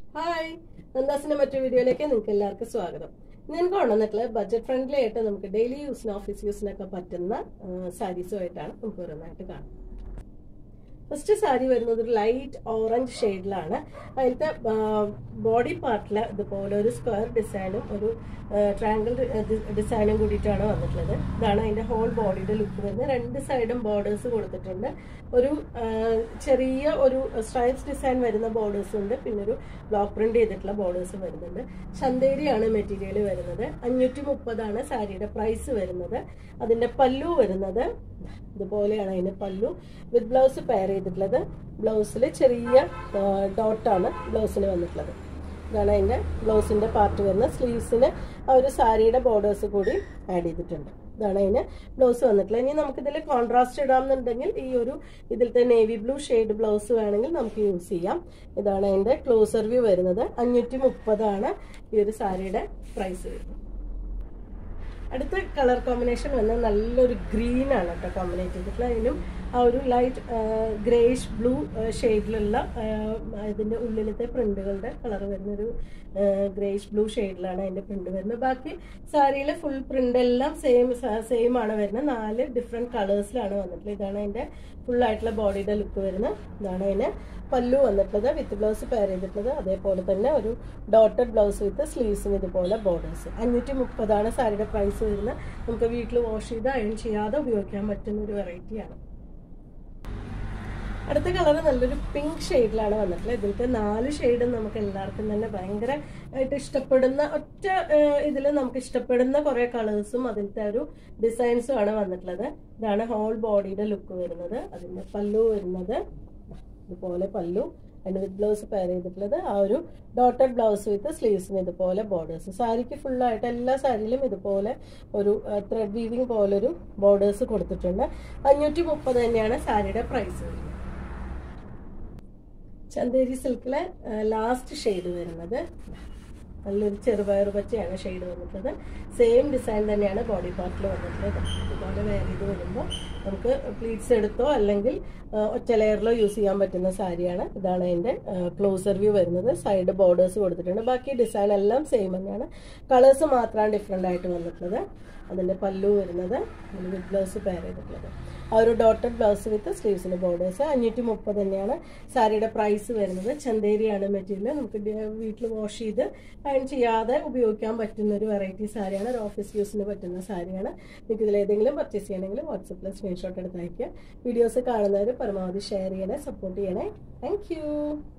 hi നന്ദാസിന്റെ മറ്റു വീഡിയോയിലേക്ക് നിങ്ങൾക്ക് എല്ലാവർക്കും സ്വാഗതം ഞാൻ കൊണ്ടുവന്നിട്ടുള്ള ബഡ്ജറ്റ് ഫ്രണ്ട്ലി ആയിട്ട് നമുക്ക് ഡെയിലി യൂസിന് ഓഫീസ് യൂസിനൊക്കെ പറ്റുന്ന സാരീസുമായിട്ടാണ് നമുക്ക് ഓരോന്നായിട്ട് കാണാം ഫസ്റ്റ് സാരി വരുന്നത് ഒരു ലൈറ്റ് ഓറഞ്ച് ഷെയ്ഡിലാണ് അതിലത്തെ ബോഡി പാർട്ടിൽ ഇതുപോലെ ഒരു സ്ക്വയർ ഡിസൈനും ഒരു ട്രാങ്കിൾ ഡിസൈനും കൂടിയിട്ടാണ് വന്നിട്ടുള്ളത് ഇതാണ് അതിന്റെ ഹോൾ ബോഡിയുടെ ലുക്ക് വരുന്നത് രണ്ട് സൈഡും ബോർഡേഴ്സ് കൊടുത്തിട്ടുണ്ട് ഒരു ആ, ചെറിയ ഒരു സ്ട്രൈപ്സ് ഡിസൈൻ വരുന്ന ബോർഡേഴ്സ് ഉണ്ട് പിന്നെ ഒരു ബ്ലോക്ക് പ്രിന്റ് ചെയ്തിട്ടുള്ള ബോർഡേഴ്സ് വരുന്നുണ്ട് ചന്തേരിയാണ് മെറ്റീരിയൽ വരുന്നത് അഞ്ഞൂറ്റി മുപ്പതാണ് സാരിയുടെ പ്രൈസ് വരുന്നത് അതിന്റെ പല്ലു വരുന്നത് ഇതുപോലെയാണ് അതിന്റെ പല്ലു വിത്ത് ബ്ലൗസ് പെയർ ചെയ്തിട്ടുള്ളത് ബ്ലൗസിൽ ചെറിയ ഡോട്ടാണ് ബ്ലൗസിന് വന്നിട്ടുള്ളത് ഇതാണ് അതിന്റെ ബ്ലൗസിന്റെ പാർട്ട് വരുന്നത് സ്ലീവ്സിന് ആ ഒരു സാരിയുടെ ബോർഡേഴ്സ് കൂടി ആഡ് ചെയ്തിട്ടുണ്ട് ഇതാണ് അതിന് ബ്ലൗസ് വന്നിട്ടുള്ളത് ഇനി നമുക്ക് ഇതിൽ കോൺട്രാസ്റ്റ് ഇടാമെന്നുണ്ടെങ്കിൽ ഈ ഒരു ഇതിലത്തെ നേവി ബ്ലൂ ഷെയ്ഡ് ബ്ലൗസ് വേണമെങ്കിൽ നമുക്ക് യൂസ് ചെയ്യാം ഇതാണ് അതിന്റെ ക്ലോസർ വ്യൂ വരുന്നത് അഞ്ഞൂറ്റി മുപ്പതാണ് ഈ ഒരു സാരിയുടെ പ്രൈസ് വരുന്നത് അടുത്ത കളർ കോമ്പിനേഷൻ വന്ന് നല്ലൊരു ഗ്രീൻ ആണ് കേട്ടോ കോമ്പിനേറ്റ് ചെയ്തിട്ടുള്ളത് അതിനും ആ ഒരു ലൈറ്റ് ഗ്രേഷ് ബ്ലൂ ഷെയ്ഡിലുള്ള ഇതിൻ്റെ ഉള്ളിലത്തെ പ്രിന്റുകളുടെ കളർ വരുന്നൊരു ഗ്രേഷ് ബ്ലൂ ഷെയ്ഡിലാണ് അതിൻ്റെ പ്രിന്റ് വരുന്നത് ബാക്കി സാരിയിലെ ഫുൾ പ്രിന്റ് എല്ലാം സെയിം സെയിം ആണ് വരുന്നത് നാല് ഡിഫറെൻറ്റ് കളേഴ്സിലാണ് വന്നിട്ടുള്ളത് ഇതാണ് അതിൻ്റെ ഫുൾ ആയിട്ടുള്ള ബോഡിയുടെ ലുക്ക് വരുന്നത് ഇതാണ് അതിന് പല്ലു വന്നിട്ടുള്ളത് വിത്ത് ബ്ലൗസ് പെയർ ചെയ്തിട്ടുള്ളത് അതേപോലെ തന്നെ ഒരു ഡോട്ടഡ് ബ്ലൗസ് വിത്ത് സ്ലീവ്സും ഇതുപോലെ ബോർഡേഴ്സ് അഞ്ഞൂറ്റി മുപ്പതാണ് സാരിയുടെ പ്രൈസ് വരുന്നത് നമുക്ക് വീട്ടിൽ വാഷ് ചെയ്ത് അയൺ ചെയ്യാതെ ഉപയോഗിക്കാൻ പറ്റുന്ന ഒരു വെറൈറ്റിയാണ് അടുത്ത കളർ നല്ലൊരു പിങ്ക് ഷെയ്ഡിലാണ് വന്നിട്ടുള്ളത് ഇതിലത്തെ നാല് ഷെയ്ഡും നമുക്ക് എല്ലാവർക്കും തന്നെ ഭയങ്കര ആയിട്ട് ഇഷ്ടപ്പെടുന്ന ഒറ്റ ഇതിൽ നമുക്ക് ഇഷ്ടപ്പെടുന്ന കുറെ കളേഴ്സും അതിലത്തെ ഒരു ഡിസൈൻസും ആണ് വന്നിട്ടുള്ളത് ഇതാണ് ഹോൾ ബോഡിയുടെ ലുക്ക് വരുന്നത് അതിന്റെ പല്ലു വരുന്നത് ഇതുപോലെ പല്ലു അതിന്റെ വിത്ത് ബ്ലൗസ് പെയർ ചെയ്തിട്ടുള്ളത് ആ ഒരു ഡോട്ടഡ് ബ്ലൗസ് വിത്ത് സ്ലീവ്സിന് ഇതുപോലെ ബോർഡേഴ്സ് സാരിക്ക് ഫുള്ളായിട്ട് എല്ലാ സാരിയിലും ഇതുപോലെ ഒരു ത്രെഡ് വീവിങ് പോലൊരു ബോർഡേഴ്സ് കൊടുത്തിട്ടുണ്ട് അഞ്ഞൂറ്റി മുപ്പത് തന്നെയാണ് സാരിയുടെ പ്രൈസ് വരുന്നത് ചന്തേരി സിൽക്കിലെ ലാസ്റ്റ് ഷെയ്ഡ് വരുന്നത് നല്ലൊരു ചെറുപയർ പച്ചയാണ് ഷെയ്ഡ് വന്നിട്ടുള്ളത് സെയിം ഡിസൈൻ തന്നെയാണ് ബോഡി പാർട്ടിൽ വന്നിട്ടുള്ളത് ഇതുപോലെ വെയർ ചെയ്ത് വരുമ്പോൾ നമുക്ക് പ്ലീറ്റ്സ് എടുത്തോ അല്ലെങ്കിൽ ആ, ഒറ്റ ലെയറിലോ യൂസ് ചെയ്യാൻ പറ്റുന്ന സാരിയാണ് ഇതാണ് അതിൻ്റെ ക്ലോസർ വ്യൂ വരുന്നത് സൈഡ് ബോർഡേഴ്സ് കൊടുത്തിട്ടുണ്ട് ബാക്കി ഡിസൈൻ എല്ലാം സെയിം തന്നെയാണ് കളേഴ്സ് മാത്രമാണ് ഡിഫറെൻ്റ് ആയിട്ട് വന്നിട്ടുള്ളത് അതിൻ്റെ പല്ലു വരുന്നത് വിത്ത് ബ്ലൗസ് പെയർ ചെയ്തിട്ടുള്ളത് ആ ഒരു ഡോട്ടഡ് ബ്ലൗസ് വിത്ത് സ്ലീവ്സിന് ബോർഡേഴ്സ് അഞ്ഞൂറ്റി മുപ്പത് തന്നെയാണ് സാരിയുടെ പ്രൈസ് വരുന്നത് ചന്തേരിയാണ് മെറ്റീരിയൽ നമുക്ക് വീട്ടിൽ വാഷ് ചെയ്ത് അയൺ ചെയ്യാതെ ഉപയോഗിക്കാൻ പറ്റുന്ന ഒരു വെറൈറ്റി സാരിയാണ് ഒരു ഓഫീസ് യൂസിന് പറ്റുന്ന സാരിയാണ് നിങ്ങൾക്ക് ഇതിൽ ഏതെങ്കിലും പർച്ചേസ് ചെയ്യണമെങ്കിൽ വാട്സപ്പിൽ സ്ക്രീൻഷോട്ട് എടുത്ത് അയക്കുക വീഡിയോസ് കാണുന്നവർ പരമാവധി ഷെയർ ചെയ്യണേ സപ്പോർട്ട് ചെയ്യണേ താങ്ക്